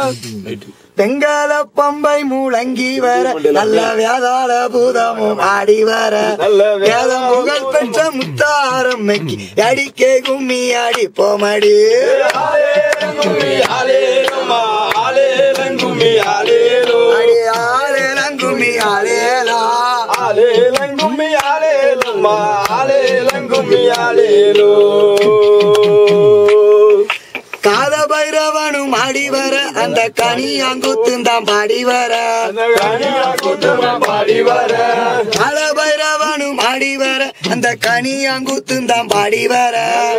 வெங்கல பம்பை முழங்கி வர நல்ல வேதாள பூதமும் ஆடி வர வேதம் புகழ் பெற்ற முத்தாரம்மைக்கு அடிக்கே கும்மி அடி போமடி அடி ஆளேலம் கும்மி ஆளேலா காத பைரவனும் ஆடி வர அந்த கனியாங்குத்துந்தான் பாடி வர கால பைரவனும் ஆடி வர அந்த கனியாங்குத்துந்தான் பாடி வர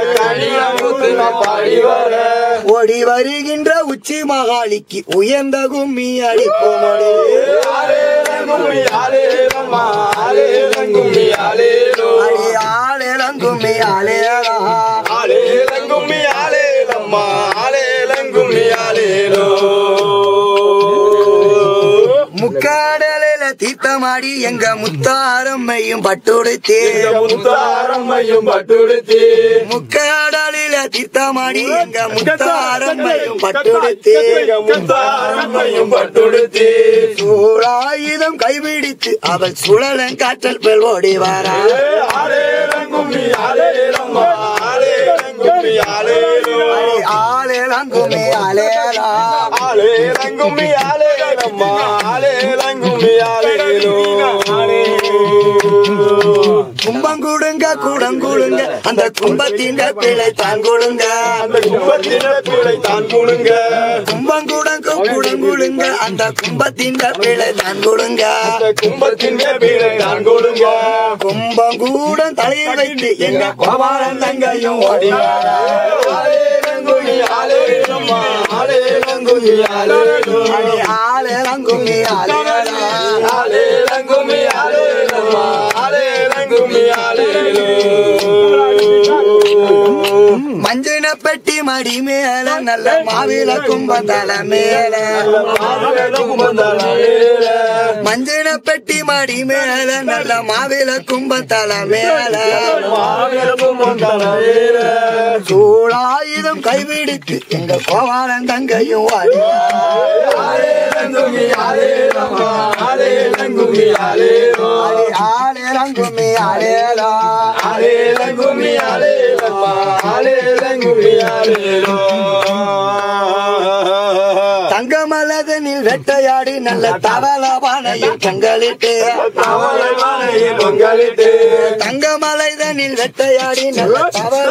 ஓடி வருகின்ற உச்சி மகாளிக்கு உயர்ந்த கும்மி அடிப்போமடி அடி ஆளேலம் கும்மி ஆளேலா முக்காடலையில தீர்த்தமாடி எங்க முத்தாரம்மையும் பட்டுடுத்தே முத்தாரம்மையும் பட்டுடுத்தி முக்காடலில தீர்த்தமாடி எங்க முத்தாரம்மையும் பட்டுடுத்தே முத்தாரம்மையும் பட்டுடுத்தி சூழாயுதம் கைபிடித்து அவள் சுழலன் காற்றல் பெல் ஓடி வாரா ஆலேலங்கும்மி ஆலேலம்மா ஆலேலங்கும்மி ஆலேலோ அடி ஆளேலம் கும்மி ஆளேலா ஆலேலங்கும்மி ஆலேலம்மா ஆலேலங்கும்மி ஆலேலோ கும்பம் கொடுங்க கூடம் கொடுங்க அந்த கும்பத்தின் பிள்ளை தான் கொடுங்க அந்த கும்பத்தின பிள்ளை தான் கொடுங்க கும்பம் கூடங்க கூடம் கொடுங்க அந்த கும்பத்தின் பிள்ளை தான் கொடுங்க அந்த கும்பத்தின் பிள்ளை தான் கொடுங்க கும்பம் கூடம் தலையில் வைத்து எங்க கோபாலன் தங்கையும் ஓடி வாரா. ஆலேலங்கும்மி ஆலேலம்மா ஆலேலங்கும்மி ஆலேலோ அடி ஆளேலம் கும்மி ஆளேலா ஆலேலங்கும்மி ஆலேலம்மா ஆலேலங்கும்மி ஆலேலோ மஞ்சன பெட்டி மடி மேல நல்ல மாவில கும்பம் தலை மேல மஞ்சன பெட்டி மடி மேல நல்ல மாவில கும்பம் தலை மேல சூழாயுதம் கைபிடித்து எங்க கோவாலன் தங்கையும் வாடி அடி ஆளேலம் கும்மி ஆளேலா தங்கமலதனில் வெட்டையாடி நல்ல தவள பானையில் கங்களிட்டு தங்கமலைதனில் வெட்டையாடி நல்ல தவள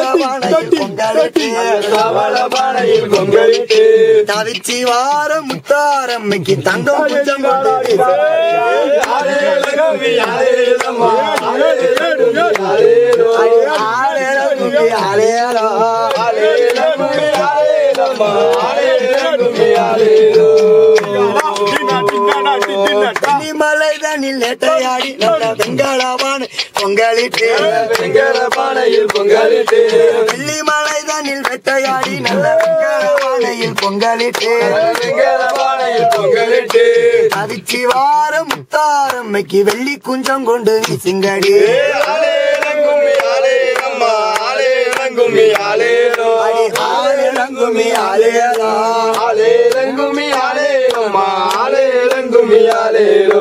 பானையில் பொங்கலிட்டு தவிச்சி வார முத்தாரம்மைக்கு தங்கம் கொஞ்சம் கொண்டாடி அடி ஆளேலம் கும்மி ஆளேலா மலைதனில் நெட்டையாடி நல்ல வெங்கடவான பொங்கலிட்டு பானையில் பொங்கலிட்டு வெள்ளி மலைதனில் வெட்டையாடி நல்ல வெங்கடவானையில் பொங்கலிட்டு வெங்கல பானையில் பொங்கலிட்டு தவிச்சி வார முத்தாரம்மைக்கு வெள்ளி குஞ்சம் கொண்டு சிங்கடி ஆலேலங்கும்மி ஆலேலம்மா ஆலேலங்கும்மி ஆலேலோ அடி ஆளங்குமி ஆலேலா ஆலேலங்கும்மி ஆலேலம்மா ஆலேலங்கும்மி ஆலேலோ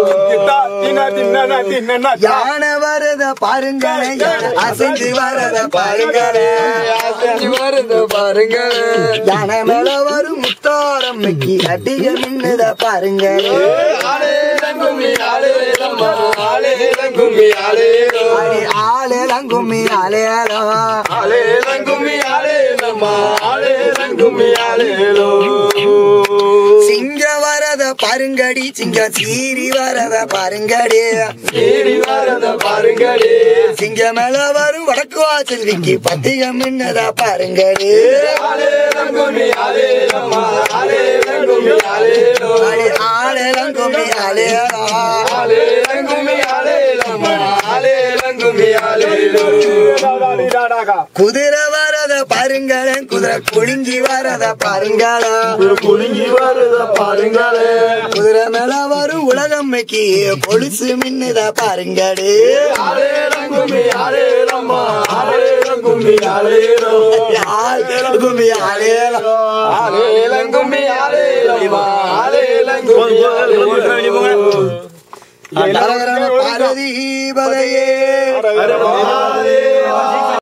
யானை வரத பாருங்களே யானை அசைஞ்சு வரத பாருங்களே வருது பாருங்களே யானை மேல வரும் முத்தாரம்மைக்கு அடிக மின்னத பாருங்களே ஆலேலங்கும்மி ஆலேலம்மா ஆலேலங்கும்மி ஆலேலோ அடி ஆளங்குமி ஆலேலா ஆலேலங்கும்மி ஆலேலம்மா ஆலேலங்கும்மி ஆலேலோ சிங்க வரத பாருங்கடி சிங்க சீரி வரத பாருங்கடி ஏறி வரத பாருங்களே சிங்க மேல வரும் வடக்கு வாசல்விக்கு பத்திகம் மின்னத பாருங்கடி ஆலேலங்கும்மி ஆலேலம்மா ஆலேலங்கும்மி ஆலேலோ அடி ஆளங்குமி ஆலேலா ஆலேலங்கும்மி ஆலேலம்மா ஆலேலங்கும்மி ஆலேலோ குதிரை வரத பாருங்களே குதிரை குளிஞ்சி வரத பாருங்களா குலுங்கி வருத பாருங்களே குதிரை மேல வரும் உலகம்மைக்கு பொலிசு மின்னுத பாருங்கடி ஆலேலங்கும்மி ஆலேலம்மா ஆலேலங்கும்மி ஆலேலோ ஆளங்குமி ஆலேலா ஆலேலங்கும்மி ஆலேலம்மா ரம்மா ஆலேலம் கும்மி ஆலேலம் அரகர பார்வதி பதையே அரகர மகாதேவா